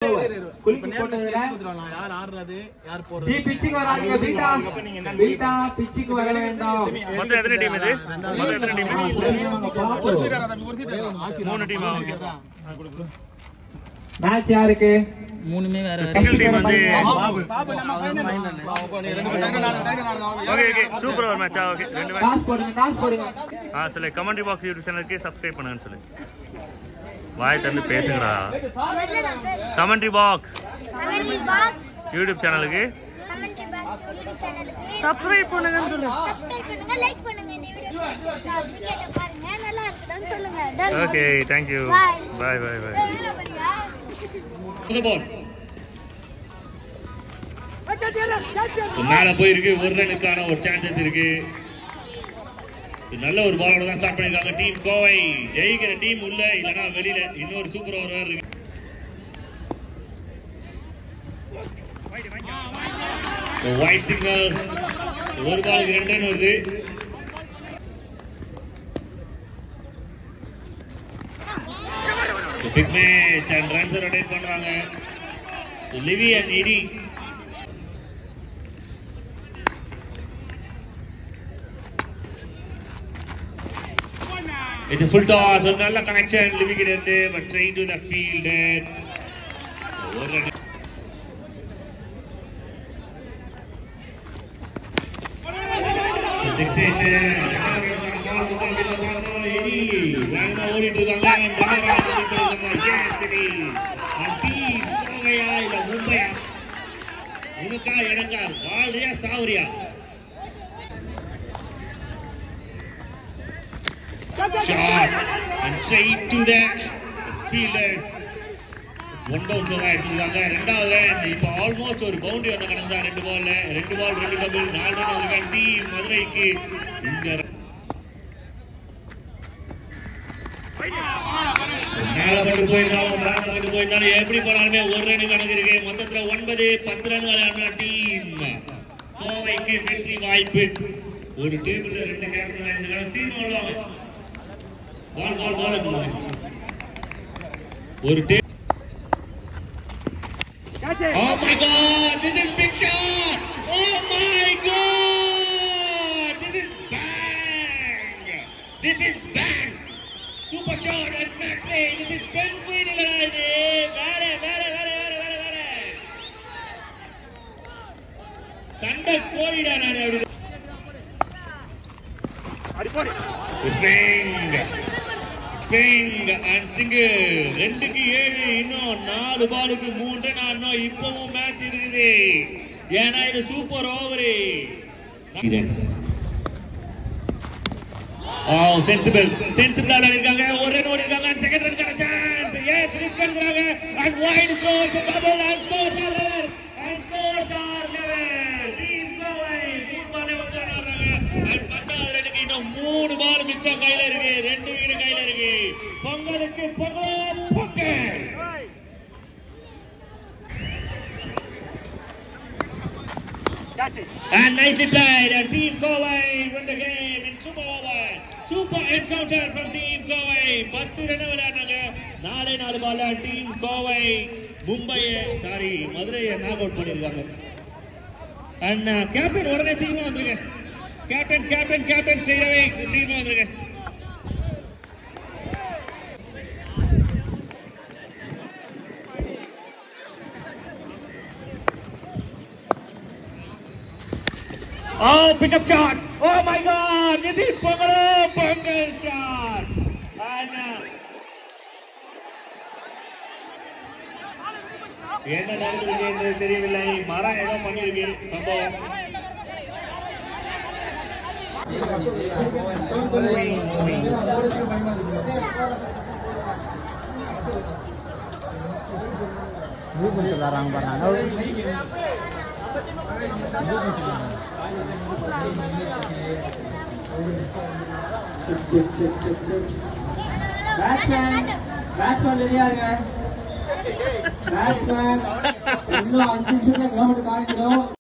Over குலுக்கி போட்டதுல யார் ஆடுறது யார் ஜி போறது பிச்சுக்கு வராதீங்க பீட்டா பீட்டா பிச்சுக்கு வர வேண்டும் மொத்தம் எத்தனை டீம் இது மொத்தம் எத்தனை டீம் ஆ, சொல்லுங்க, பார்ப்போம். மூணு டீமா ஓகே மேட்ச் யாருக்கு மூணுமே வேற சிங்கிள் டீம் வந்து Babu okay okay super over மேட்சா ஓகே ரெண்டு மேட்ச் டாஸ் போடுங்க டாஸ் போடுங்க ஆ சொல்லு கமெண்ட்ரி பாக்ஸ் யூடியூப் சேனலுக்கு சப்ஸ்கிரைப் பண்ணுங்கன்னு சொல்லு வாய் தந்து பேசுங்கடா commentary box commentary box YouTube சேனலுக்கு கமெண்ட்ரி பாக்ஸ் யூடியூப் சேனலுக்கு சப்ஸ்கிரைப் பண்ணுங்கன்னு சொல்லு சப்ஸ்கிரைப் பண்ணுங்க லைக் பண்ணுங்க இந்த வீடியோ கிரிக்கெட் பாருங்க நல்லா இருக்குதான்னு சொல்லுங்க Done. Okay thank you Bye. Bye bye bye ஏய், என்ன பண்றீங்க மேல போயிருக்கு ஒரு ரனுக்கான ஒரு சான்சஸ் இருக்கு இது நல்ல ஒரு பாலோட தான் ஸ்டார்ட் பண்ணிருக்காங்க டீம் கோவை ஜெயிக்கிற டீம் உள்ள இல்லனா வெளியில இன்னொரு சூப்பர் ஓவர் வேற இருக்கு ஒயிட் சிக்னல் ஒரு பாலுக்கு ரெண்டு ரன் வருது big match and runs rotate பண்றாங்க லிவி அண்ட் இடி It's a full toss, ஒரு நல்ல கனெக்ஷன் லிவிங் இருந்து but trying to the fielder ஒரு run. Fixation. எடி, வேகமா ஓடிட்டு இருக்காங்க வேகமா ஓடிட்டு இருக்காங்க. Yes, எடி. And team கோவையா இல்ல மும்பையா உனக்கா எனக்கா வாழ்றியா சாவரியா shot and straight to the fielders one bounce தான் எடுத்துருக்காங்க ரெண்டாவது run. இப்போ ஆல்மோஸ்ட் ஒரு பவுண்டரி வந்த கணக்கு தான் ரெண்டு பால்ல ரெண்டு பால் ரெண்டு டபுள் நாலு ரன் வந்திருக்காங்க டீம் மதுரைக்கு இங்க மேல கொண்டு போயிருந்தாலும் மேல கொண்டு போயிருந்தாலும் எப்படி போனாலுமே ஒரு ரன் கணக்கு இருக்கு மொத்தத்துல ஒன்பது பத்து ரன் விளையாடுற டீம் கோவைக்கு வெற்றி வாய்ப்பு ஒரு டீம்ல ரெண்டு கேப்டன் இந்த காலம் டீம் வருவாங்க பால் பால் பால் பண்ணுவாங்க ஒரு team Oh my god, this is big shot! Oh my god! This is bang! This is bang! Super shot and factory! This is 10 feet இது வேற வேற வேற வேற வேற வேற சண்டை கோழிடா நான் அப்படி ஸ்விங் ஸ்விங் அண்ட் சிங்கிள் ரெண்டுக்கு ஏழு இன்னும் நாலு பாலுக்கு மூன்று நான் இன்னும் இப்பவும் மேட்ச் இருக்குது ஏன்னா இது super over oh sensible sensible இருக்காங்க ஒரு ரன் ஓடி இருக்காங்க செகண்ட் ரன்கான சான்ஸ் எஸ் ரிஸ்க் எடுக்கறாங்க and wide score double and score four level and score four level team Kovai மூணு பால் வந்து ஆடுறாங்க அண்ட் பத்தாவது ரன்னுக்கு இன்னும் மூணு பால் மிச்சம் கையில இருக்கு ரெண்டு விக்கெட் கையில இருக்கு பொங்கலுக்கு பொங்கலோ Pongal And nicely played, and Team Kovai win the game in super over. Super encounter from Team Kovai. பத்து ரன் விளையாடுறாங்க நாலே நாலு பால்ல டீம் கோவை மும்பையை சாரி மதுரையை நாக் அவுட் பண்ணிருக்காங்க அண்ட் கேப்டன் உடனே சீக்கிரம் வந்துருங்க கேப்டன் கேப்டன் கேப்டன் செய்யவே சீக்கிரம் வந்துருங்க Oh, pick up shot. Oh my God. This is Pangalo Pangal shot. And uh, என்ன நடந்திருக்கு என்று தெரியவில்லை மரம் ஏதோ பண்ணிருக்கு சம்பவம் பேட்ஸ்மேன் பேட்ஸ்மேன் ரெடியா இருங்க பேட்ஸ்மேன் இன்னும் அஞ்சு நிமிஷத்துல கவர்மெண்ட் காமிக்கணும்